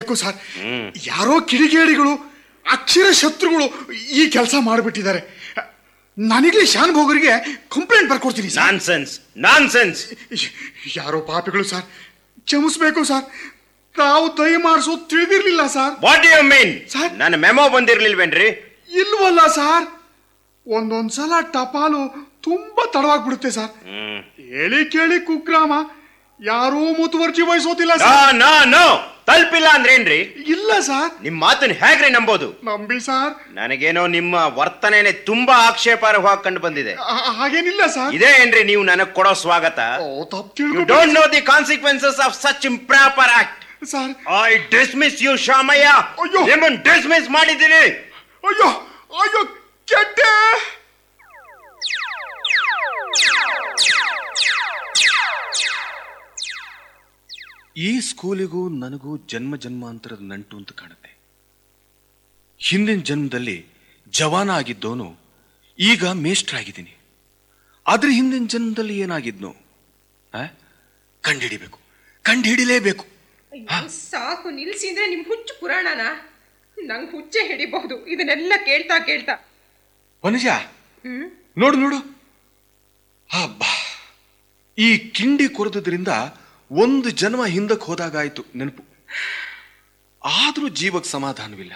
ಬೇಕು ಸರ್ ಯಾರೋ ಕಿಡಿಗೇಡಿಗಳು ಅಕ್ಷರ ಶತ್ರುಗಳು ಈ ಕೆಲಸ ಮಾಡಿಬಿಟ್ಟಿದ್ದಾರೆ ನನಗೆ ಶಾನ್ ಭೋಗರಿಗೆ ಕಂಪ್ಲೇಂಟ್ ಬರ್ಕೊಡ್ತೀನಿ ಸರ್ ನಾನ್ಸೆನ್ಸ್ ನಾನ್ಸೆನ್ಸ್ ಯಾರೋ ಪಾಪಿಗಳು ಸರ್ ಕ್ಷಮಿಸ್ಬೇಕು ಸರ್ ನಾವು ದಯ ಮಾಡಿಸೋದು ತಿಳಿದಿರ್ಲಿಲ್ಲ sir what you mean sir? ನನ್ನ ಮೆಮೊ ಬಂದಿರ್ಲಿಲ್ವೇನ್ರಿ ಇಲ್ವಲ್ಲ ಸರ್ ಒಂದೊಂದ್ಸಲ ಟಪಾಲು ತುಂಬಾ ತಡವಾಗ್ಬಿಡುತ್ತೆ ಸರ್ ಹ್ಮ್ ಹೇಳಿ ಕೇಳಿ ಕುಗ್ರಾಮ ಯಾರೂ ಮುತುವರ್ಜಿ ವಹಿಸೋದಿಲ್ಲ ನೋ ಸರ್ ನೋ ನೋ ತಲುಪಿಲ್ಲ ಅಂದ್ರೇನ್ರಿ ಇಲ್ಲ ಸರ್ ನಿಮ್ ಮಾತನ್ನ ಹೇಗ್ರಿ ನಂಬೋದು ನಂಬಿ ಸರ್ ನನಗೇನೋ ನಿಮ್ಮ ವರ್ತನೆನೆ ತುಂಬಾ ಆಕ್ಷೇಪಾರ್ಹವಾಗಿ ಕಂಡು ಬಂದಿದೆ ಆ- ಹಾಗೇನಿಲ್ಲ ಸರ್ ಇದೇ ಏನ್ರಿ ನೀವು ನನಗ್ ಕೊಡೋ ಸ್ವಾಗತ ಓ ತಪ್ಪು ಯು ತಿಳ್ಕೊಂಡು don't know the consequences of such improper act sir I dismiss you Shamayya ಅಯ್ಯೋ. ನಿಮ್ಮನ್ ಡಿಸ್ಮಿಸ್ ಮಾಡಿದ್ದೀನಿ ಅಯ್ಯೋ ಅಯ್ಯೋ ಕೆಟ್ಟೆ ಈ ಸ್ಕೂಲಿಗೂ ನನಗೂ ಜನ್ಮ ಜನ್ಮಾಂತರದ ನಂಟು ಅಂತ ಕಾಣುತ್ತೆ ಹಿಂದಿನ ಜನ್ಮದಲ್ಲಿ ಜವಾನ ಆಗಿದ್ದವನು ಈಗ ಮೇಷ್ಟ್ರ ಆಗಿದ್ದೀನಿ ಆದ್ರೆ ಹಿಂದಿನ ಜನ್ಮದಲ್ಲಿ ಏನಾಗಿದ್ನು ಆ? ಕಂಡ್ಹಿಡಿಬೇಕು ಕಂಡುಹಿಡಿಲೇಬೇಕು ಅಯ್ಯೋ, ಸಾಕು ನಿಲ್ಸಿ ಅಂದ್ರೆ ನಿಮ್ ಹುಚ್ಚು ಪುರಾಣನ ನಂಗ್ ಹುಚ್ಚೆ ಹಿಡಿಬಹುದು ಇದನ್ನೆಲ್ಲ ಕೇಳ್ತಾ ಕೇಳ್ತಾ ವನಜ ಹ್ಮ್ ನೋಡು ನೋಡು ಅಬ್ಬಾ ಈ ಕಿಂಡಿ ಕೊರೆದ್ರಿಂದ ಒಂದು ಜನ್ಮ ಹಿಂದಕ್ಕೆ ಹೋದಾಗಾಯ್ತು ನೆನಪು ಆದ್ರೂ ಜೀವಕ್ಕೆ ಸಮಾಧಾನವಿಲ್ಲ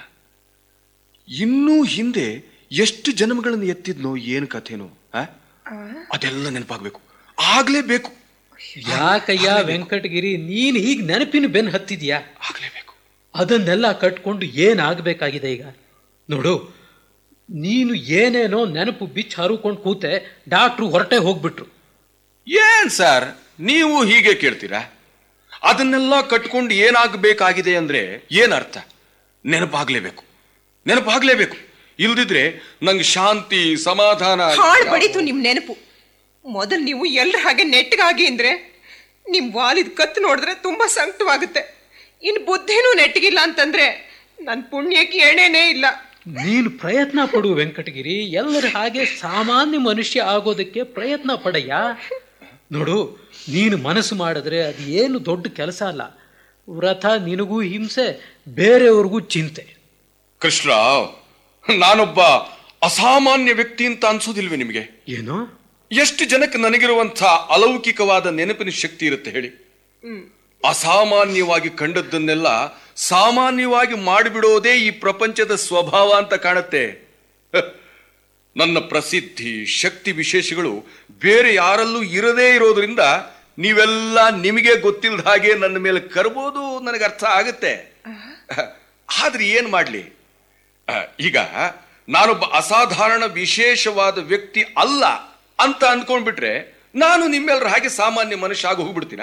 ಇನ್ನೂ ಹಿಂದೆ ಎಷ್ಟು ಜನ್ಮಗಳನ್ನು ಎತ್ತಿದ್ನೋ ಏನು ಕಥೆನೋ ಆ? ಅದೆಲ್ಲ ನೆನಪಾಗ್ಬೇಕು ಆಗ್ಲೇಬೇಕು ಯಾಕಯ್ಯ ವೆಂಕಟಗಿರಿ ನೀನ್ ಈಗ ನೆನಪಿನ ಬೆನ್ ಹತ್ತಿದ್ಯಾ ಆಗ್ಲೇಬೇಕು ಅದನ್ನೆಲ್ಲ ಕಟ್ಕೊಂಡು ಏನಾಗಬೇಕಾಗಿದೆ ಈಗ ನೋಡು ನೀನು ಏನೇನೋ ನೆನಪು ಬಿಚ್ಚ ಹರುಕೊಂಡು ಕೂತೆ ಡಾಕ್ಟ್ರು ಹೊರಟೆ ಹೋಗ್ಬಿಟ್ರು ಏನ್ ಸರ್ ನೀವು ಹೀಗೆ ಕೇಳ್ತೀರಾ ಅದನ್ನೆಲ್ಲ ಕಟ್ಕೊಂಡು ಏನಾಗಬೇಕಾಗಿದೆ ಅಂದ್ರೆ ಏನ್ ಅರ್ಥ ನೆನಪಾಗ್ಲೇಬೇಕು ನೆನಪಾಗ್ಲೇಬೇಕು ಇಲ್ದಿದ್ರೆ ನಂಗೆ ಶಾಂತಿ ಸಮಾಧಾನ ಹಾಳು ಬಡಿತು ನಿಮ್ ನೆನಪು ಮೊದಲು ನೀವು ಎಲ್ರ ಹಾಗೆ ನೆಟ್ಟಗಾಗಿ ಅಂದ್ರೆ ನಿಮ್ ವಾಲಿದ್ ಕತ್ತು ನೋಡಿದ್ರೆ ತುಂಬಾ ಸಂಕಟವಾಗುತ್ತೆ ಇನ್ ಬುದ್ಧಿನೂ ನೆಟ್ಟಗಿಲ್ಲ ಅಂತಂದ್ರೆ ನನ್ ಪುಣ್ಯಕ್ಕೆ ಎಣೆನೇ ಇಲ್ಲ ನೀನು ಪ್ರಯತ್ನ ಪಡು ವೆಂಕಟಗಿರಿ ಎಲ್ಲರ ಹಾಗೆ ಸಾಮಾನ್ಯ ಮನುಷ್ಯ ಆಗೋದಕ್ಕೆ ಪ್ರಯತ್ನ ಪಡಯ್ಯ ನೋಡು ನೀನು ಮನಸ್ಸು ಮಾಡಿದ್ರೆ ಅದು ಏನು ದೊಡ್ಡ ಕೆಲಸ ಅಲ್ಲ ವ್ರತ ನಿನಗೂ ಹಿಂಸೆ ಬೇರೆಯವ್ರಿಗೂ ಚಿಂತೆ ಕೃಷ್ಣರಾವ್ ನಾನೊಬ್ಬ ಅಸಾಮಾನ್ಯ ವ್ಯಕ್ತಿ ಅಂತ ಅನ್ಸೋದಿಲ್ವೇ ನಿಮಗೆ ಏನು ಎಷ್ಟು ಜನಕ್ಕೆ ನನಗಿರುವಂಥ ಅಲೌಕಿಕವಾದ ನೆನಪಿನ ಶಕ್ತಿ ಇರುತ್ತೆ ಹೇಳಿ ಅಸಾಮಾನ್ಯವಾಗಿ ಕಂಡದ್ದನ್ನೆಲ್ಲ ಸಾಮಾನ್ಯವಾಗಿ ಮಾಡಿಬಿಡೋದೇ ಈ ಪ್ರಪಂಚದ ಸ್ವಭಾವ ಅಂತ ಕಾಣುತ್ತೆ ಹ. ನನ್ನ ಪ್ರಸಿದ್ಧಿ ಶಕ್ತಿ ವಿಶೇಷಗಳು ಬೇರೆ ಯಾರಲ್ಲೂ ಇರದೇ ಇರೋದ್ರಿಂದ ನೀವೆಲ್ಲ ನಿಮಗೆ ಗೊತ್ತಿಲ್ಲದ ಹಾಗೆ ನನ್ನ ಮೇಲೆ ಕರ್ಬೋದು ನನಗೆ ಅರ್ಥ ಆಗುತ್ತೆ ಆದ್ರೆ ಏನ್ ಮಾಡ್ಲಿ ಆ, ಈಗ ನಾನೊಬ್ಬ ಅಸಾಧಾರಣ ವಿಶೇಷವಾದ ವ್ಯಕ್ತಿ ಅಲ್ಲ ಅಂತ ಅಂದ್ಕೊಂಡ್ಬಿಟ್ರೆ ನಾನು ನಿಮ್ಮೆಲ್ಲರ ಹಾಗೆ ಸಾಮಾನ್ಯ ಮನುಷ್ಯ ಆಗಿ ಹೋಗ್ಬಿಡ್ತೀನ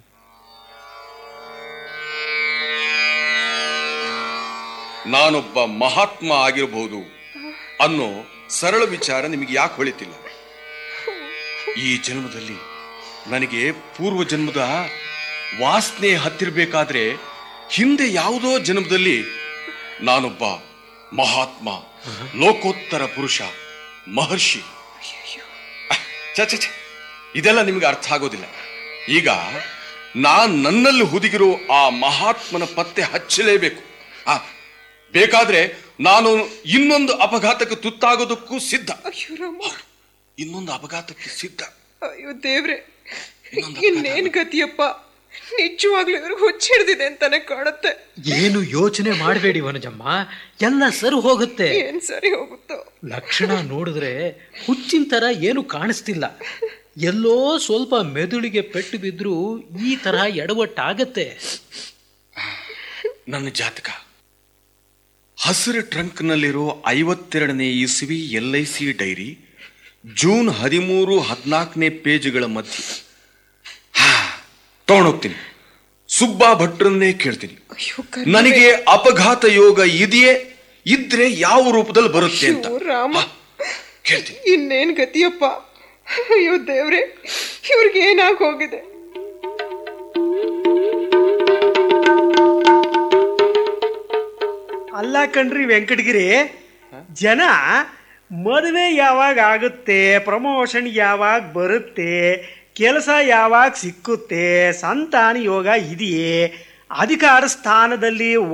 ನಾನೊಬ್ಬ ಮಹಾತ್ಮ ಆಗಿರಬಹುದು ಅನ್ನೋ ಸರಳ ವಿಚಾರ ನಿಮಗೆ ಯಾಕೆ ಹೊಳಿತಿಲ್ಲ ಈ ಜನ್ಮದಲ್ಲಿ ನನಗೆ ಪೂರ್ವ ಜನ್ಮದ ವಾಸನೆ ಹತ್ತಿರಬೇಕಾದ್ರೆ ಹಿಂದೆ ಯಾವುದೋ ಜನ್ಮದಲ್ಲಿ ನಾನೊಬ್ಬ ಮಹಾತ್ಮ ಲೋಕೋತ್ತರ ಪುರುಷ ಮಹರ್ಷಿ ಅಹ್, ಛ ಛ ಛ. ಇದೆಲ್ಲ ನಿಮಗೆ ಅರ್ಥ ಆಗೋದಿಲ್ಲ ಈಗ ನಾನ್ ನನ್ನಲ್ಲಿ ಹುದುಗಿರೋ ಆ ಮಹಾತ್ಮನ ಪತ್ತೆ ಹಚ್ಚಲೇಬೇಕು ಆ ಬೇಕಾದ್ರೆ ನಾನು ಇನ್ನೊಂದು ಅಪಘಾತಕ್ಕೆ ತುತ್ತಾಗೋದಕ್ಕೂ ಸಿದ್ಧ ಅಯ್ಯೋ ರಾಮ ಇನ್ನೊಂದು ಅಪಘಾತಕ್ಕೆ ಸಿದ್ಧ ಅಯ್ಯೋ ದೇವ್ರೆ ಇನ್ನೊಂದು ಇನ್ನೇನ್ ಗತಿಯಪ್ಪ ನಿಜವಾಗ್ಲೂ ಇವ್ರಿಗೆ ಹುಚ್ಚಿಡ್ದಿದೆ ಅಂತಾನೆ ಕಾಣುತ್ತೆ ಏನು ಯೋಚನೆ ಮಾಡಬೇಡಿ ವನಜಮ್ಮ ಎಲ್ಲ ಸರಿ ಹೋಗುತ್ತೆ ಏನ್ ಸರಿ ಹೋಗುತ್ತೋ ಲಕ್ಷಣ ನೋಡಿದ್ರೆ ಹುಚ್ಚಿನ ತರ ಏನು ಕಾಣಿಸ್ತಿಲ್ಲ ಎಲ್ಲೋ ಸ್ವಲ್ಪ ಮೆದುಳಿಗೆ ಪೆಟ್ಟು ಬಿದ್ರೂ ಈ ತರ ಎಡವಟ್ಟಾಗತ್ತೆ ನನ್ನ ಜಾತಕ ಹಸಿರು ಟ್ರಂಕ್ನಲ್ಲಿರೋ ಐವತ್ತೆರಡನೇ ಇಸ್ವಿ L I C diary June ಹದಿಮೂರು ಹದಿನಾಲ್ಕನೇ ಪೇಜ್ಗಳ ಮಧ್ಯೆ ಹಾ ತಗೊಂಡೋಗ್ತೀನಿ ಸುಬ್ಬಾ ಭಟ್ರನ್ನೇ ಕೇಳ್ತೀನಿ ಅಯ್ಯೋ ನನಗೆ ಅಪಘಾತ ಯೋಗ ಇದೆಯೇ ಇದ್ರೆ ಯಾವ ರೂಪದಲ್ಲಿ ಬರುತ್ತೆ ಅಂತ ಅಯ್ಯೋ ರಾಮ ಹಾ, ಕೇಳ್ತೀನಿ ಇನ್ನೇನ್ ಗತಿಯಪ್ಪ ಅಯ್ಯೋ ದೇವ್ರೆ ಇವ್ರಿಗೆ ಏನಾಗ್ ಹೋಗಿದೆ ಅಲ್ಲ ಕಣ್ರಿ ವೆಂಕಟಗಿರಿ ಜನ ಮದುವೆ ಯಾವಾಗ ಆಗುತ್ತೆ ಪ್ರಮೋಷನ್ ಯಾವಾಗ ಬರುತ್ತೆ ಕೆಲಸ ಯಾವಾಗ ಸಿಕ್ಕುತ್ತೆ ಸಂತಾನ ಯೋಗ ಇದೆಯೇ ಅಧಿಕಾರ ಸ್ಥಾನದಲ್ಲಿ